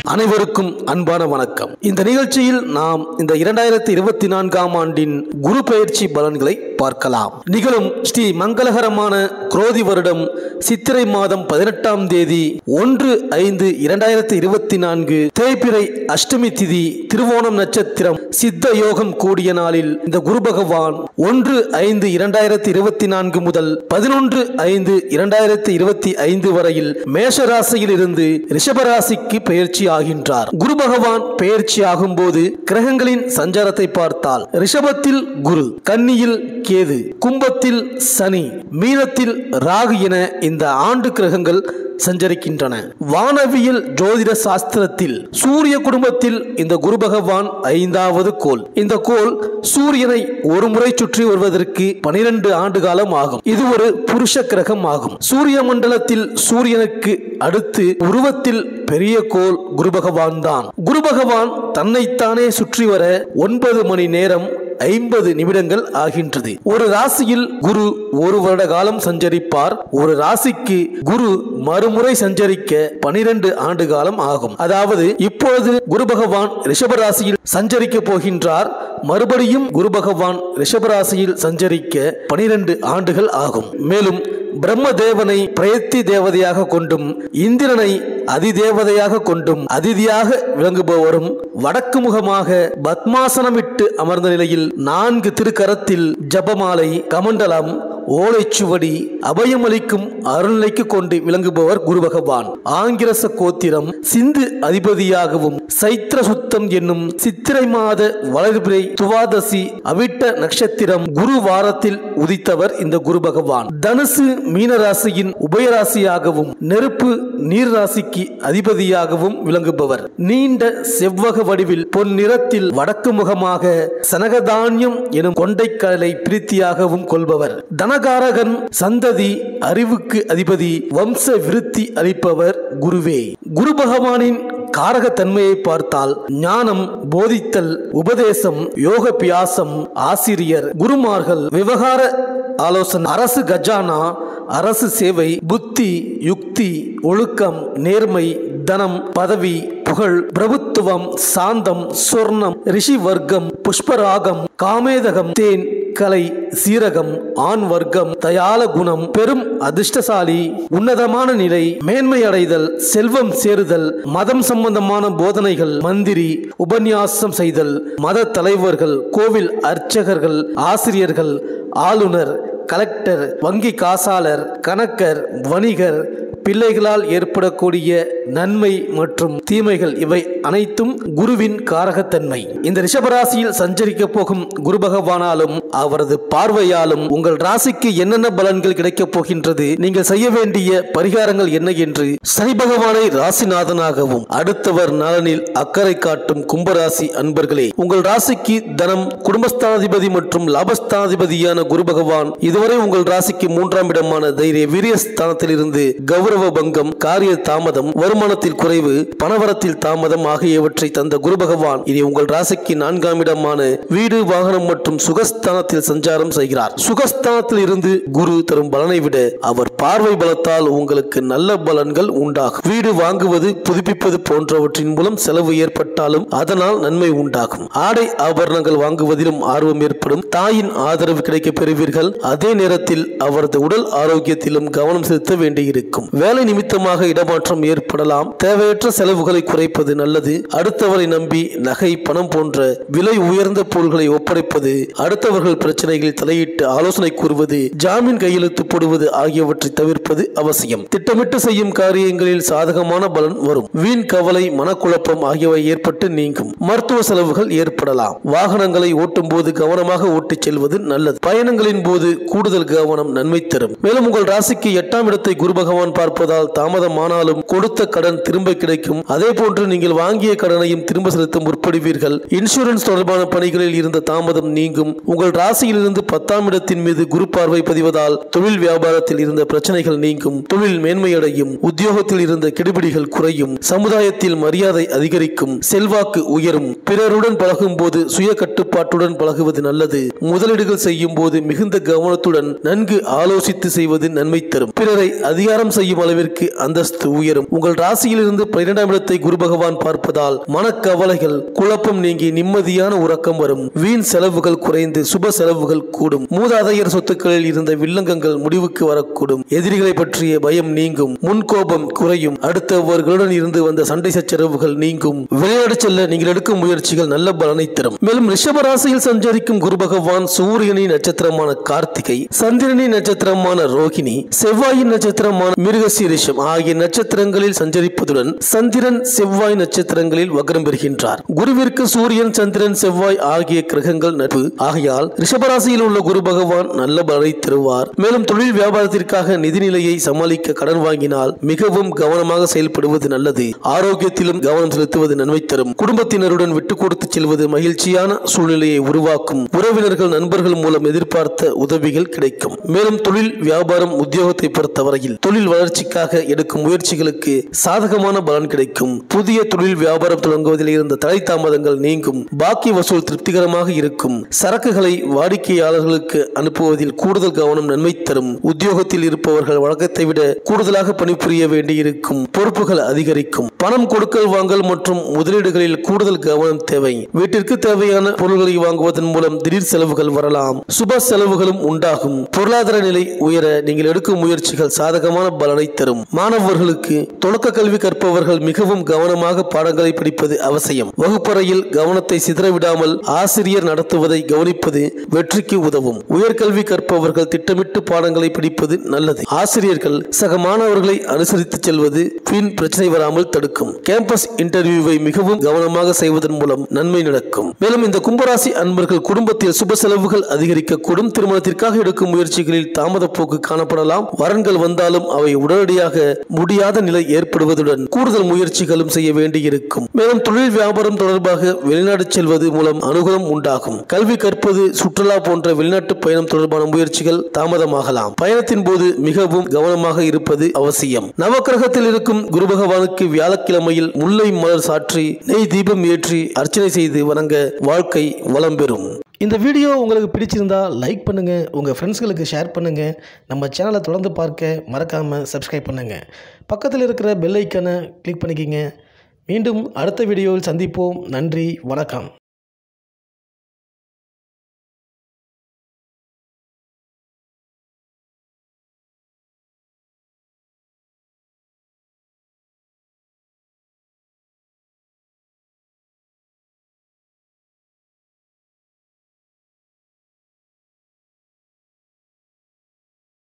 அனைவருக்கும் அன்பான வணக்கம் இந்த நிகழ்ச்சியில் நாம் இந்த இரண்டாயிரத்தி இருபத்தி நான்காம் ஆண்டின் குரு பயிற்சி பலன்களை பார்க்கலாம் நிகழும் ஸ்ரீ மங்களகரமான குரோதி வருடம் சித்திரை மாதம் பதினெட்டாம் தேதி ஒன்று ஐந்து இரண்டாயிரத்தி இருபத்தி நான்கு தேய்பிறை அஷ்டமி திதி திருவோணம் நட்சத்திரம் சித்த யோகம் கூடிய நாளில் இந்த குரு பகவான் ஒன்று ஐந்து இரண்டாயிரத்தி இருபத்தி நான்கு முதல் பதினொன்று ஐந்து இரண்டாயிரத்தி இருபத்தி ஐந்து வரையில் மேஷ ராசியில் இருந்து ரிஷபராசிக்கு பெயர்ச்சி ஆகின்றார் குரு பகவான் பெயர்ச்சி ஆகும் போது கிரகங்களின் சஞ்சாரத்தை பார்த்தால் ரிஷபத்தில் குரு கன்னியில் கேது கும்பத்தில் சனி மீனத்தில் ராகு என இந்த ஆண்டு கிரகங்கள் சஞ்சரிக்கின்றன வானவியல் ஜோதிட சாஸ்திரத்தில் சூரிய குடும்பத்தில் இந்த குரு பகவான் ஐந்தாவது கோள் இந்த கோள் சூரியனை ஒரு முறை சுற்றி வருவதற்கு பனிரெண்டு ஆண்டு காலம் ஆகும் இது ஒரு புருஷ கிரகம் ஆகும் சூரிய மண்டலத்தில் சூரியனுக்கு அடுத்து உருவத்தில் பெரிய கோள் குரு பகவான் தான் குரு பகவான் தன்னைத்தானே சுற்றி வர ஒன்பது மணி நேரம் ஐம்பது நிமிடங்கள் ஆகின்றது ஒரு ராசியில் குரு ஒரு வருட காலம் சஞ்சரிப்பார் ஒரு ராசிக்கு குரு மறுமுறை சஞ்சரிக்க பனிரெண்டு ஆண்டு காலம் ஆகும் அதாவது இப்பொழுது குரு பகவான் ரிஷப ராசியில் சஞ்சரிக்க போகின்றார் மறுபடியும் குரு பகவான் ரிஷப ராசியில் சஞ்சரிக்க பனிரெண்டு ஆண்டுகள் ஆகும் மேலும் பிரம்ம தேவனை பிரயத்தி தேவதையாக கொண்டும் இந்திரனை அதிதேவதையாக கொண்டும் அதிதியாக விளங்குபவரும் வடக்கு முகமாக பத்மாசனமிட்டு அமர்ந்த நிலையில் நான்கு திருக்கரத்தில் ஜபமாலை கமண்டலம் ஓலைச்சுவடி அபயமளிக்கும் அருள்நிலைக்கு கொண்டு விளங்குபவர் குரு பகவான் ஆங்கிரச கோத்திரம் சிந்து அதிபதியாகவும் சைத்திர சுத்தம் என்னும் சித்திரை மாத வளர்பிறை துவாதசி அவிட்ட நட்சத்திரம் குரு வாரத்தில் உதித்தவர் இந்த குரு பகவான் தனுசு மீன ராசியின் உபயராசியாகவும் நெருப்பு நீர் ராசிக்கு அதிபதியாகவும் விளங்குபவர் நீண்ட செவ்வக வடிவில் பொன் நிறத்தில் வடக்கு முகமாக சனகதானியம் எனும் கொண்டைக்கடலை பிரீத்தியாகவும் கொள்பவர் தனகாரகன் சந்ததி அறிவுக்கு அதிபதி வம்ச விருத்தி அளிப்பவர் குருவே குரு பகவானின் காரக தன்மையை பார்த்தால் ஞானம் போதித்தல் உபதேசம் யோக பியாசம் ஆசிரியர் குருமார்கள் விவகார ஆலோசனை அரசு கஜானா அரசு சேவை புத்தி யுக்தி ஒழுக்கம் நேர்மை தனம் பதவி புகழ் பிரபுத்துவம் சாந்தம் சொர்ணம் ரிஷி வர்க்கம் புஷ்பராகம் காமேதகம் தேன் கலை சீரகம் ஆண் வர்க்கம் தயால குணம் பெரும் அதிர்ஷ்டசாலி உன்னதமான நிலை மேன்மை அடைதல் செல்வம் சேருதல் மதம் சம்பந்தமான போதனைகள் மந்திரி உபன்யாசம் செய்தல் மத தலைவர்கள் கோவில் அர்ச்சகர்கள் ஆசிரியர்கள் ஆளுநர் கலெக்டர் வங்கி காசாளர் கணக்கர் வணிகர் பிள்ளைகளால் ஏற்படக்கூடிய நன்மை மற்றும் தீமைகள் இவை அனைத்தும் குருவின் காரகத்தன்மை இந்த ரிஷபராசியில் சஞ்சரிக்க போகும் குரு பகவானாலும் அவரது பார்வையாலும் உங்கள் ராசிக்கு என்னென்ன பலன்கள் கிடைக்கப் போகின்றது நீங்கள் செய்ய வேண்டிய பரிகாரங்கள் என்ன என்று சனி பகவானை ராசிநாதனாகவும் அடுத்தவர் நலனில் அக்கறை காட்டும் கும்பராசி அன்பர்களே உங்கள் ராசிக்கு தனம் குடும்பஸ்தானாதிபதி மற்றும் லாபஸ்தானாதிபதியான குரு பகவான் இதுவரை உங்கள் ராசிக்கு மூன்றாம் இடமான தைரிய வீரியஸ்தானத்தில் இருந்து கௌரவ பங்கம் காரிய தாமதம் வருமானத்தில் குறைவு பணவரத்தில் தாமதம் ஆகியவற்றை தந்த குரு பகவான் இனி உங்கள் ராசிக்கு நான்காம் இடமான வீடு வாகனம் மற்றும் சுகஸ்தானத்தில் சஞ்சாரம் செய்கிறார் சுகஸ்தானத்தில் இருந்து குரு தரும் பலனை விட அவர் பார்வை பலத்தால் உங்களுக்கு நல்ல பலன்கள் உண்டாகும் வீடு வாங்குவது புதுப்பிப்பது போன்றவற்றின் மூலம் செலவு ஏற்பட்டாலும் அதனால் நன்மை உண்டாகும் ஆடை ஆபரணங்கள் வாங்குவதிலும் ஆர்வம் ஏற்படும் தாயின் ஆதரவு கிடைக்க பெறுவீர்கள் அதே நேரத்தில் அவரது உடல் ஆரோக்கியத்திலும் கவனம் செலுத்த வேண்டியிருக்கும் வேலை நிமித்தமாக இடமாற்றம் ஏற்படலாம் தேவையற்ற செலவுகளை குறைப்பது நல்லது அடுத்தவரை நம்பி நகை பணம் போன்ற விலை உயர்ந்த பொருள்களை ஒப்படைப்பது அடுத்தவர்கள் பிரச்சனைகளில் தலையிட்டு ஆலோசனை கூறுவது ஜாமீன் கையெழுத்து போடுவது ஆகியவற்றை தவிர்ப்பது அவசியம் திட்டமிட்டு செய்யும் காரியங்களில் சாதகமான பலன் வரும் வீண் கவலை மனக்குழப்பம் ஆகியவை ஏற்பட்டு நீங்கும் மருத்துவ செலவுகள் ஏற்படலாம் வாகனங்களை ஓட்டும் போது கவனமாக ஓட்டிச் செல்வது நல்லது பயணங்களின் போது கூடுதல் கவனம் நன்மை தரும் மேலும் உங்கள் ராசிக்கு எட்டாம் இடத்தை குரு பகவான் பார்ப்பதால் தாமதமானாலும் கொடுத்த கடன் திரும்ப கிடைக்கும் அதே போன்று நீங்கள் வாங்கிய கடனையும் திரும்ப செலுத்த முற்படுவீர்கள் இன்சூரன்ஸ் தொடர்பான பணிகளில் இருந்த தாமதம் நீங்கும் உங்கள் ராசியிலிருந்து பத்தாம் இடத்தின் மீது குரு பார்வை பதிவதால் தொழில் வியாபாரத்தில் இருந்த பிரச்சனைகள் நீங்கும் தொழில் மேன்மையடையும் உத்தியோகத்தில் இருந்த கெடுபிடிகள் குறையும் சமுதாயத்தில் மரியாதை அதிகரிக்கும் செல்வாக்கு உயரும் பிறருடன் பழகும் போது சுய கட்டுப்பாட்டுடன் பழகுவது நல்லது முதலீடுகள் செய்யும் போது மிகுந்த கவனத்துடன் நன்கு ஆலோசித்து செய்வது நன்மை தரும் பிறரை அதிகாரம் செய்யும் அளவிற்கு அந்தஸ்து உயரும் உங்கள் ராசியிலிருந்து பன்னிரெண்டாம் இடத்தை குரு பகவான் பார்ப்பதால் மனக்கவலைகள் குழப்பம் நீங்கி நிம்மதியான உறக்கம் வரும் வீண் செலவுகள் குறைந்து சுப செலவுகள் கூடும் மூதாதையர் சொத்துக்களில் இருந்த வில்லங்கங்கள் முடிவுக்கு வரக்கூடும் எதிரிகளை பற்றிய பயம் நீங்கும் முன்கோபம் குறையும் அடுத்தவர்களுடன் இருந்து வந்த சண்டை சச்சரவுகள் நீங்கும் விளையாட செல்ல நீங்கள் எடுக்கும் முயற்சிகள் நல்ல பலனை தரும் மேலும் ரிஷப ராசியில் சஞ்சரிக்கும் குரு பகவான் சூரியனின் நட்சத்திரமான கார்த்திகை சந்திரனின் நட்சத்திரமான ரோகிணி செவ்வாயின் நட்சத்திரமான மிருகசீரிஷம் ஆகிய நட்சத்திரங்களில் சஞ்சரிப்பதுடன் சந்திரன் செவ்வாய் நட்சத்திரங்களில் வக்ரம் பெறுகின்றார் குருவிற்கு சூரியன் சந்திரன் செவ்வாய் ஆகிய கிரகங்கள் நட்பு ஆகையால் ரிஷபராசியில் உள்ள குரு பகவான் நல்ல பலனை தருவார் மேலும் தொழில் வியாபாரத்திற்காக நிதிநிலையை சமாளிக்க கடன் வாங்கினால் மிகவும் கவனமாக செயல்படுவது நல்லது ஆரோக்கியத்திலும் கவனம் செலுத்துவது நன்மை தரும் குடும்பத்தினருடன் விட்டு கொடுத்து செல்வது மகிழ்ச்சியான சூழ்நிலையை உருவாக்கும் உறவினர்கள் நண்பர்கள் மூலம் எதிர்பார்த்த உதவிகள் கிடைக்கும் மேலும் தொழில் வியாபாரம் உத்தியோகத்தை பொறுத்தவரையில் தொழில் வளர்ச்சிக்காக எடுக்கும் முயற்சிகளுக்கு சாதகமான பலன் கிடைக்கும் புதிய தொழில் வியாபாரம் தொடங்குவதில் இருந்த தடை தாமதங்கள் நீங்கும் பாக்கி வசூல் திருப்திகரமாக இருக்கும் சரக்குகளை வாடிக்கையாளர்களுக்கு அனுப்புவதில் கூடுதல் கவனம் நன்மை தரும் உத்தியோகத்தில் இருப்பவர்கள் வழக்கத்தை விட கூடுதலாக பணிபுரிய வேண்டியிருக்கும் பொறுப்புகள் அதிகரிக்கும் பணம் கொடுக்கல் வாங்கல் மற்றும் முதலீடுகளில் கூடுதல் கவனம் தேவை வீட்டிற்கு தேவையான பொருட்களை வாங்குவதன் மூலம் திடீர் செலவுகள் வரலாம் சுப செலவுகளும் உண்டாகும் பொருளாதார நிலை உயர நீங்கள் எடுக்கும் முயற்சிகள் சாதகமான பலனை தரும் மாணவர்களுக்கு தொடக்க கல்வி கற்பவர்கள் மிகவும் கவனமாக பாடங்களை படிப்பது அவசியம் வகுப்பறையில் கவனத்தை சிதறவிடாமல் ஆசிரியர் நடத்துவதை கவனிப்பது வெற்றிக்கு உதவும் உயர்கல்வி கற்பவர்கள் திட்டமிட்டு பாடங்களை படிப்பது நல்லது ஆசிரியர்கள் சக மாணவர்களை அனுசரித்து செல்வது பின் பிரச்சனை வராமல் தடுக்கும் கேம்பஸ் இன்டர்வியூவை மிகவும் கவனமாக செய்வதன் மூலம் நன்மை நடக்கும் மேலும் இந்த கும்பராசி அன்பர்கள் குடும்பத்தில் சுப செலவுகள் அதிகரிக்கக்கூடும் திருமணத்திற்காக எடுக்கும் முயற்சிகளில் தாமத போக்கு காணப்படலாம் வரன்கள் வந்தாலும் அவை உடனடியாக முடியாத நிலை ஏற்படுவதுடன் கூடுதல் முயற்சிகளும் செய்ய வேண்டியிருக்கும் மேலும் தொழில் வியாபாரம் தொடர்பாக வெளிநாடு செல்வது மூலம் அனுகூலம் உண்டாகும் கல்வி கற்பது சுற்றுலா போன்ற வெளிநாட்டு பயணம் தொடர்பான முயற்சிகள் தாமதமாகலாம் பயணத்தின் போது மிகவும் கவனமாக இருப்பது அவசியம் நவக்கிரகத்தில் இருக்கும் குரு பகவானுக்கு வியாழக்கிழமையில் முல்லை மலர் சாற்றி நெய் தீபம் ஏற்றி அர்ச்சனை செய்து வணங்க வாழ்க்கை வளம் பெறும் இந்த வீடியோ உங்களுக்கு பிடிச்சிருந்தா லைக் பண்ணுங்க உங்க ஃப்ரெண்ட்ஸ்களுக்கு ஷேர் பண்ணுங்க நம்ம சேனலை தொடர்ந்து பார்க்க மறக்காம சப்ஸ்கிரைப் பண்ணுங்க பக்கத்தில் இருக்கிற பெல் ஐக்கனை கிளிக் பண்ணிக்கிங்க மீண்டும் அடுத்த வீடியோவில் சந்திப்போம் நன்றி வணக்கம்